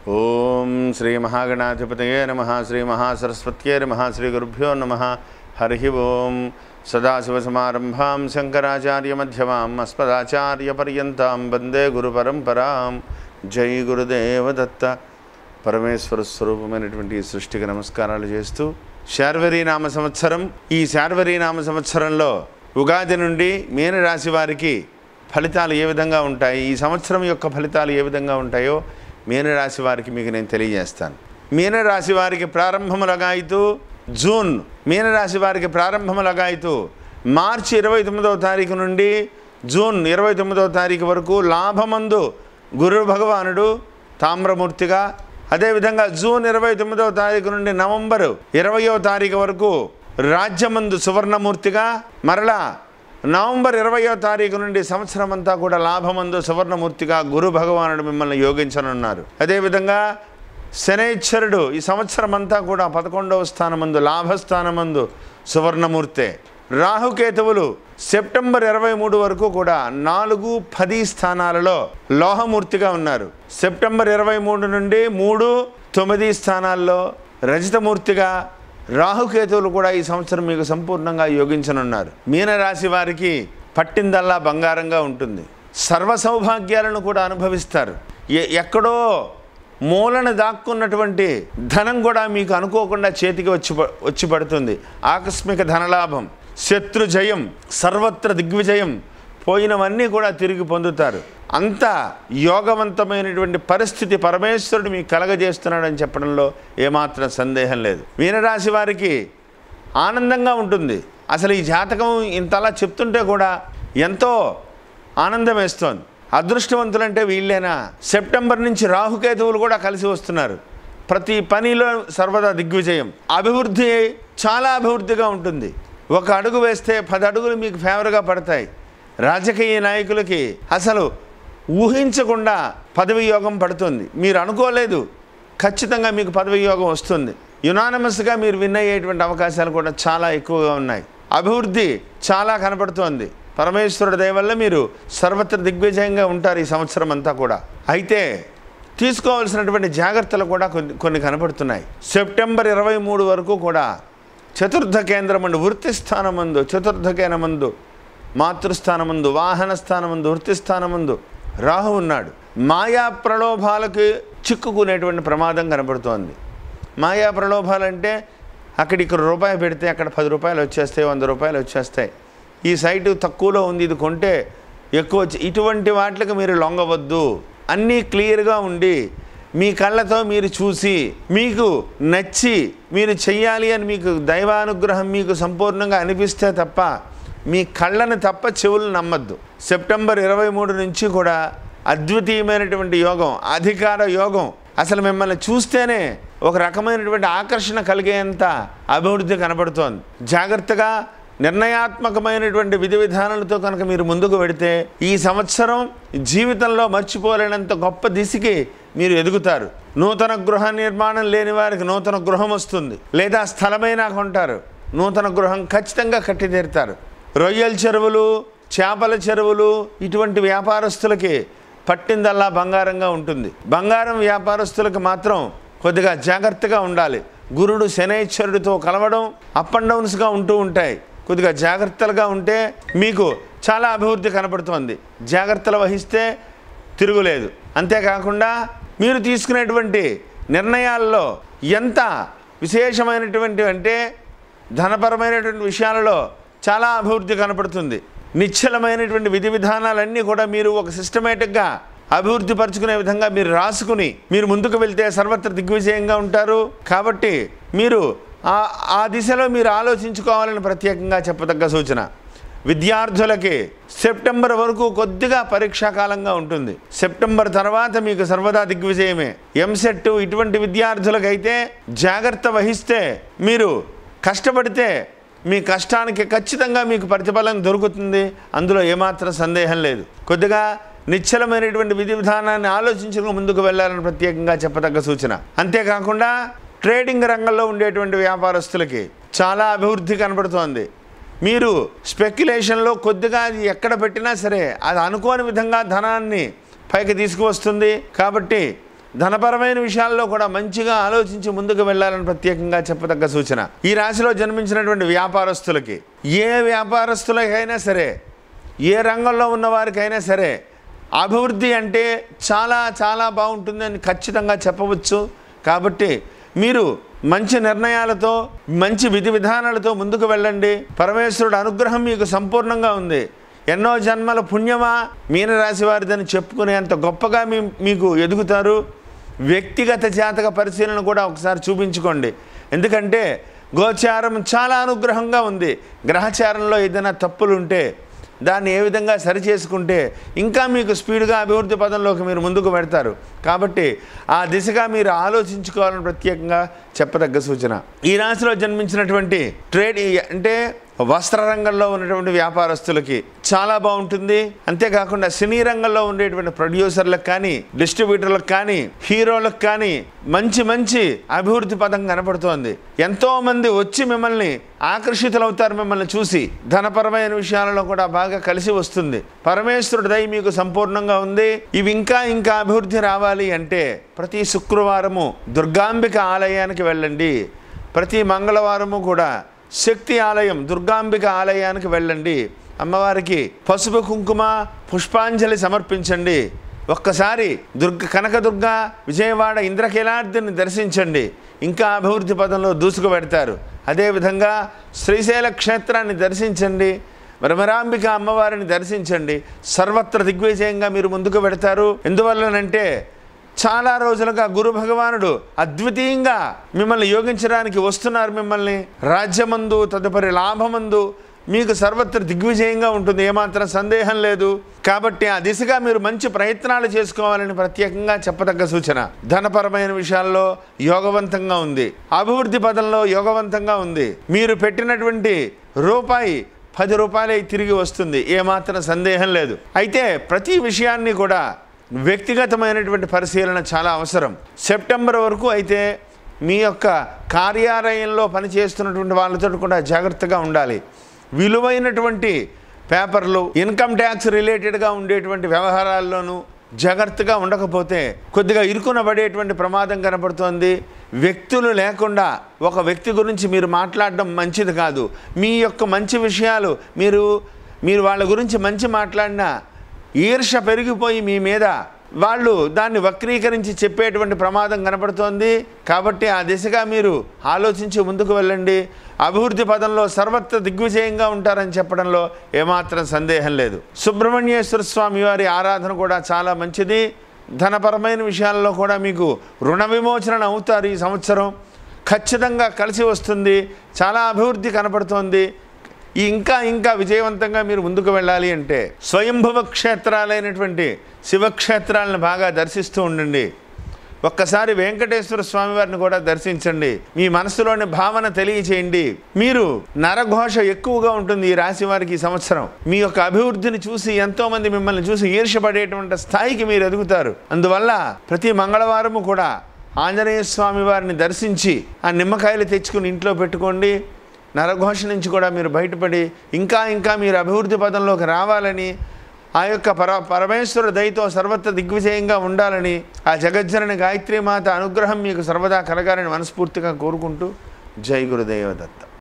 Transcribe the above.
ఓం శ్రీ మహాగణాధిపతయే నమ శ్రీ మహాసరస్వత్యే నమ శ్రీ గురుభ్యో నమ హరి ఓం సదాశివసమారంభాం శంకరాచార్యమధ్యమాం అస్మదాచార్యపర్యంతాం వందే గురుపరంపరాం జై గురుదేవదత్త పరమేశ్వర స్వరూపమైనటువంటి ఈ సృష్టికి నమస్కారాలు చేస్తూ శార్వరీ నామ సంవత్సరం ఈ శార్వరీ నామ సంవత్సరంలో ఉగాది నుండి మీనరాశి వారికి ఫలితాలు ఏ విధంగా ఉంటాయి ఈ సంవత్సరం యొక్క ఫలితాలు ఏ విధంగా ఉంటాయో మీనరాశి వారికి మీకు నేను తెలియజేస్తాను మీనరాశి వారికి ప్రారంభములగాయితూ జూన్ మీనరాశి వారికి ప్రారంభములగాయితూ మార్చి ఇరవై తొమ్మిదవ తారీఖు నుండి జూన్ ఇరవై తొమ్మిదవ తారీఖు వరకు లాభమందు గురు భగవానుడు తామ్రమూర్తిగా అదేవిధంగా జూన్ ఇరవై తొమ్మిదవ తారీఖు నుండి నవంబరు ఇరవయో తారీఖు వరకు రాజ్యమందు సువర్ణమూర్తిగా మరలా నవంబర్ ఇరవయో తారీఖు నుండి సంవత్సరం అంతా కూడా లాభమందు సువర్ణమూర్తిగా గురు భగవానుడు మిమ్మల్ని యోగించనున్నారు అదేవిధంగా శనైశ్వరుడు ఈ సంవత్సరం అంతా కూడా పదకొండవ స్థానమందు లాభస్థానమందు సువర్ణమూర్తే రాహుకేతువులు సెప్టెంబర్ ఇరవై మూడు వరకు కూడా నాలుగు పది స్థానాలలో లోహమూర్తిగా ఉన్నారు సెప్టెంబర్ ఇరవై మూడు నుండి మూడు తొమ్మిది స్థానాల్లో రజితమూర్తిగా రాహుకేతువులు కూడా ఈ సంవత్సరం మీకు సంపూర్ణంగా యోగించనున్నారు మీనరాశి వారికి పట్టిందల్లా బంగారంగా ఉంటుంది సర్వ సౌభాగ్యాలను కూడా అనుభవిస్తారు ఎ- ఎక్కడో మూలన దాక్కున్నటువంటి ధనం కూడా మీకు అనుకోకుండా చేతికి వచ్చి ప- వచ్చి పడుతుంది ఆకస్మిక ధనలాభం శత్రు జయం సర్వత్ర దిగ్విజయం పోయినవన్నీ కూడా తిరిగి పొందుతారు అంత యోగవంతమైనటువంటి పరిస్థితి పరమేశ్వరుడు మీకు కలగజేస్తున్నాడని చెప్పడంలో ఏమాత్రం సందేహం లేదు మీనరాశి వారికి ఆనందంగా ఉంటుంది అసలు ఈ జాతకం ఇంతలా చెప్తుంటే కూడా ఎంతో ఆనందం వేస్తోంది అదృష్టవంతులంటే వీళ్ళేనా సెప్టెంబర్ నుంచి రాహుకేతువులు కూడా కలిసి వస్తున్నారు ప్రతి పనిలో సర్వదా దిగ్విజయం అభివృద్ధి చాలా అభివృద్ధిగా ఉంటుంది ఒక అడుగు వేస్తే పది అడుగులు మీకు ఫేవర్గా పడతాయి రాజకీయ నాయకులకి అసలు ఊహించకుండా పదవి యోగం పడుతుంది మీరు అనుకోలేదు ఖచ్చితంగా మీకు పదవి యోగం వస్తుంది యునానమస్గా మీరు విన్ అయ్యేటువంటి అవకాశాలు కూడా చాలా ఎక్కువగా ఉన్నాయి అభివృద్ధి చాలా కనపడుతోంది పరమేశ్వరుడి దయ వల్ల మీరు సర్వత్ర దిగ్విజయంగా ఉంటారు ఈ సంవత్సరం అంతా కూడా అయితే తీసుకోవాల్సినటువంటి జాగ్రత్తలు కూడా కొన్ని కొన్ని కనపడుతున్నాయి సెప్టెంబర్ ఇరవై మూడు వరకు కూడా చతుర్థ కేంద్రమందు వృత్తి స్థానమందు చతుర్థ కేంద్రమందు మాతృస్థానమందు వాహన స్థానమందు వృత్తి స్థానమందు రాహు ఉన్నాడు మాయా ప్రలోభాలకు చిక్కుకునేటువంటి ప్రమాదం కనబడుతోంది మాయా ప్రలోభాలంటే అక్కడ ఇక్కడ రూపాయి పెడితే అక్కడ పది రూపాయలు వచ్చేస్తాయి వంద రూపాయలు వచ్చేస్తాయి ఈ సైటు తక్కువలో ఉంది ఇది కొంటే ఎక్కువ వచ్చి ఇటువంటి వాటికి మీరు లొంగవద్దు అన్నీ క్లియర్గా ఉండి మీ కళ్ళతో మీరు చూసి మీకు నచ్చి మీరు చెయ్యాలి అని మీకు దైవానుగ్రహం మీకు సంపూర్ణంగా అనిపిస్తే తప్ప మీ కళ్ళను తప్ప చెవులు నమ్మద్దు సెప్టెంబర్ ఇరవై మూడు నుంచి కూడా అద్వితీయమైనటువంటి యోగం అధికార యోగం అసలు మిమ్మల్ని చూస్తేనే ఒక రకమైనటువంటి ఆకర్షణ కలిగేంత అభివృద్ధి కనబడుతోంది జాగ్రత్తగా నిర్ణయాత్మకమైనటువంటి విధి విధానాలతో కనుక మీరు ముందుకు వెడితే ఈ సంవత్సరం జీవితంలో మర్చిపోలేనంత గొప్ప దిశకి మీరు ఎదుగుతారు నూతన గృహ నిర్మాణం లేని వారికి నూతన గృహం వస్తుంది లేదా స్థలమైనా కొంటారు నూతన గృహం ఖచ్చితంగా కట్టి తీరుతారు రొయ్యల చెరువులు చేపల చెరువులు ఇటువంటి వ్యాపారస్తులకి పట్టిందల్లా బంగారంగా ఉంటుంది బంగారం వ్యాపారస్తులకు మాత్రం కొద్దిగా జాగ్రత్తగా ఉండాలి గురుడు శనైశ్వరుడితో కలవడం అప్ అండ్ డౌన్స్గా ఉంటూ ఉంటాయి కొద్దిగా జాగ్రత్తలుగా ఉంటే మీకు చాలా అభివృద్ధి కనపడుతోంది జాగ్రత్తలు వహిస్తే తిరుగులేదు అంతేకాకుండా మీరు తీసుకునేటువంటి నిర్ణయాల్లో ఎంత విశేషమైనటువంటి అంటే ధనపరమైనటువంటి విషయాలలో చాలా అభివృద్ధి కనపడుతుంది నిశ్చలమైనటువంటి విధి విధానాలన్నీ కూడా మీరు ఒక సిస్టమేటిక్గా అభివృద్ధి పరుచుకునే విధంగా మీరు రాసుకుని మీరు ముందుకు వెళ్తే సర్వత్ర దిగ్విజయంగా ఉంటారు కాబట్టి మీరు ఆ ఆ దిశలో మీరు ఆలోచించుకోవాలని ప్రత్యేకంగా చెప్పదగ్గ సూచన విద్యార్థులకి సెప్టెంబర్ వరకు కొద్దిగా పరీక్షా కాలంగా ఉంటుంది సెప్టెంబర్ తర్వాత మీకు సర్వదా దిగ్విజయమే ఎంసెట్ ఇటువంటి విద్యార్థులకైతే జాగ్రత్త వహిస్తే మీరు కష్టపడితే మీ కష్టానికి ఖచ్చితంగా మీకు ప్రతిఫలం దొరుకుతుంది అందులో ఏమాత్రం సందేహం లేదు కొద్దిగా నిశ్చలమైనటువంటి విధి విధానాన్ని ఆలోచించుకుని ముందుకు వెళ్ళాలని ప్రత్యేకంగా చెప్పదగ్గ సూచన అంతేకాకుండా ట్రేడింగ్ రంగంలో ఉండేటువంటి వ్యాపారస్తులకి చాలా అభివృద్ధి కనబడుతోంది మీరు స్పెక్యులేషన్లో కొద్దిగా అది ఎక్కడ పెట్టినా సరే అది అనుకోని విధంగా ధనాన్ని పైకి తీసుకువస్తుంది కాబట్టి ధనపరమైన విషయాల్లో కూడా మంచిగా ఆలోచించి ముందుకు వెళ్ళాలని ప్రత్యేకంగా చెప్పదగ్గ సూచన ఈ రాశిలో జన్మించినటువంటి వ్యాపారస్తులకి ఏ వ్యాపారస్తులకైనా సరే ఏ రంగంలో ఉన్న వారికైనా సరే అభివృద్ధి అంటే చాలా చాలా బాగుంటుందని ఖచ్చితంగా చెప్పవచ్చు కాబట్టి మీరు మంచి నిర్ణయాలతో మంచి విధి విధానాలతో ముందుకు వెళ్ళండి పరమేశ్వరుడు అనుగ్రహం మీకు సంపూర్ణంగా ఉంది ఎన్నో జన్మల పుణ్యమా మీనరాశి వారిదని చెప్పుకునేంత గొప్పగా మీ మీకు ఎదుగుతారు వ్యక్తిగత జాతక పరిశీలన కూడా ఒకసారి చూపించుకోండి ఎందుకంటే గోచారం చాలా అనుగ్రహంగా ఉంది గ్రహచారంలో ఏదైనా తప్పులు ఉంటే దాన్ని ఏ విధంగా సరి చేసుకుంటే ఇంకా మీకు స్పీడ్గా అభివృద్ధి పదంలోకి మీరు ముందుకు పెడతారు కాబట్టి ఆ దిశగా మీరు ఆలోచించుకోవాలని ప్రత్యేకంగా చెప్పదగ్గ సూచన ఈ రాశిలో జన్మించినటువంటి ట్రేడ్ అంటే వస్త్ర రంగంలో ఉన్నటువంటి వ్యాపారస్తులకి చాలా బాగుంటుంది అంతేకాకుండా సినీ రంగంలో ఉండేటువంటి ప్రొడ్యూసర్లకు కానీ డిస్ట్రిబ్యూటర్లకు కానీ హీరోలకు కానీ మంచి మంచి అభివృద్ధి పదం కనపడుతోంది ఎంతో మంది వచ్చి మిమ్మల్ని ఆకర్షితులవుతారు మిమ్మల్ని చూసి ధనపరమైన విషయాలలో కూడా బాగా కలిసి వస్తుంది పరమేశ్వరుడి దయ మీకు సంపూర్ణంగా ఉంది ఇవి ఇంకా ఇంకా అభివృద్ధి రావాలి అంటే ప్రతి శుక్రవారము దుర్గాంబిక ఆలయానికి వెళ్ళండి ప్రతి మంగళవారము కూడా శక్తి ఆలయం దుర్గాంబిక ఆలయానికి వెళ్ళండి అమ్మవారికి పసుపు కుంకుమ పుష్పాంజలి సమర్పించండి ఒక్కసారి దుర్గ కనకదుర్గ విజయవాడ ఇంద్రకీలాద్రిని దర్శించండి ఇంకా అభివృద్ధి పదంలో దూసుకు పెడతారు అదేవిధంగా శ్రీశైల క్షేత్రాన్ని దర్శించండి భ్రమరాంబిక అమ్మవారిని దర్శించండి సర్వత్ర దిగ్విజయంగా మీరు ముందుకు పెడతారు ఎందువల్లనంటే చాలా రోజులుగా గురు భగవానుడు అద్వితీయంగా మిమ్మల్ని యోగించడానికి వస్తున్నారు మిమ్మల్ని రాజ్యమందు తదుపరి లాభమందు మీకు సర్వత్ర దిగ్విజయంగా ఉంటుంది ఏమాత్రం సందేహం లేదు కాబట్టి ఆ దిశగా మీరు మంచి ప్రయత్నాలు చేసుకోవాలని ప్రత్యేకంగా చెప్పదగ్గ సూచన ధనపరమైన విషయాల్లో యోగవంతంగా ఉంది అభివృద్ధి పదంలో యోగవంతంగా ఉంది మీరు పెట్టినటువంటి రూపాయి పది రూపాయలే తిరిగి వస్తుంది ఏమాత్రం సందేహం లేదు అయితే ప్రతి విషయాన్ని కూడా వ్యక్తిగతమైనటువంటి పరిశీలన చాలా అవసరం సెప్టెంబర్ వరకు అయితే మీ యొక్క కార్యాలయంలో పనిచేస్తున్నటువంటి వాళ్ళతో కూడా జాగ్రత్తగా ఉండాలి విలువైనటువంటి పేపర్లు ఇన్కమ్ ట్యాక్స్ రిలేటెడ్గా ఉండేటువంటి వ్యవహారాల్లోనూ జాగ్రత్తగా ఉండకపోతే కొద్దిగా ఇరుకున పడేటువంటి ప్రమాదం కనపడుతోంది వ్యక్తులు లేకుండా ఒక వ్యక్తి గురించి మీరు మాట్లాడడం మంచిది కాదు మీ యొక్క మంచి విషయాలు మీరు మీరు వాళ్ళ గురించి మంచి మాట్లాడినా ఈర్ష పెరిగిపోయి మీ మీద వాళ్ళు దాన్ని వక్రీకరించి చెప్పేటువంటి ప్రమాదం కనపడుతోంది కాబట్టి ఆ దిశగా మీరు ఆలోచించి ముందుకు వెళ్ళండి అభివృద్ధి పదంలో సర్వత్ర దిగ్విజయంగా ఉంటారని చెప్పడంలో ఏమాత్రం సందేహం లేదు సుబ్రహ్మణ్యేశ్వర స్వామి వారి ఆరాధన కూడా చాలా మంచిది ధనపరమైన విషయాల్లో కూడా మీకు రుణ విమోచన అవుతారు ఈ సంవత్సరం ఖచ్చితంగా కలిసి వస్తుంది చాలా అభివృద్ధి కనపడుతోంది ఈ ఇంకా ఇంకా విజయవంతంగా మీరు ముందుకు వెళ్ళాలి అంటే స్వయంభవ క్షేత్రాలైనటువంటి శివక్షేత్రాలను బాగా దర్శిస్తూ ఉండండి ఒక్కసారి వెంకటేశ్వర స్వామి వారిని కూడా దర్శించండి మీ మనసులోని భావన తెలియచేయండి మీరు నరఘోష ఎక్కువగా ఉంటుంది ఈ రాశి వారికి ఈ సంవత్సరం మీ యొక్క అభివృద్ధిని చూసి ఎంతో మంది మిమ్మల్ని చూసి ఈర్షపడేటువంటి స్థాయికి మీరు ఎదుగుతారు అందువల్ల ప్రతి మంగళవారము కూడా ఆంజనేయ స్వామి వారిని దర్శించి ఆ నిమ్మకాయలు తెచ్చుకుని ఇంట్లో పెట్టుకోండి నరఘోష నుంచి కూడా మీరు బయటపడి ఇంకా ఇంకా మీరు అభివృద్ధి పదంలోకి రావాలని ఆ యొక్క పర పరమేశ్వర దయతో సర్వత్ర దిగ్విజయంగా ఉండాలని ఆ జగజ్జనని గాయత్రి మాత అనుగ్రహం మీకు సర్వదా కలగాలని మనస్ఫూర్తిగా కోరుకుంటూ జై గురుదేవ దత్త